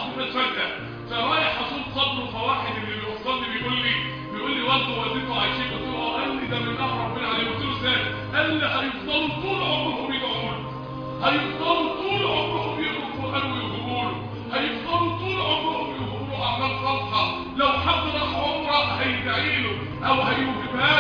حصلت فجأة فرايح اصوم صبر فواحد اللي بيوصلني بيقول لي بيقول لي والده ووالدته عايشين قلت له اه قال لي ده من امر ربنا عليه قلت له ازاي قال لي هيفضلوا طول عمرهم يدعوا له هيفضلوا طول عمرهم يقروا القران ويهجموا له هيفضلوا طول عمرهم يهجموا له اعمال صالحه لو حد راح عمره هيدعي له او هيوهبها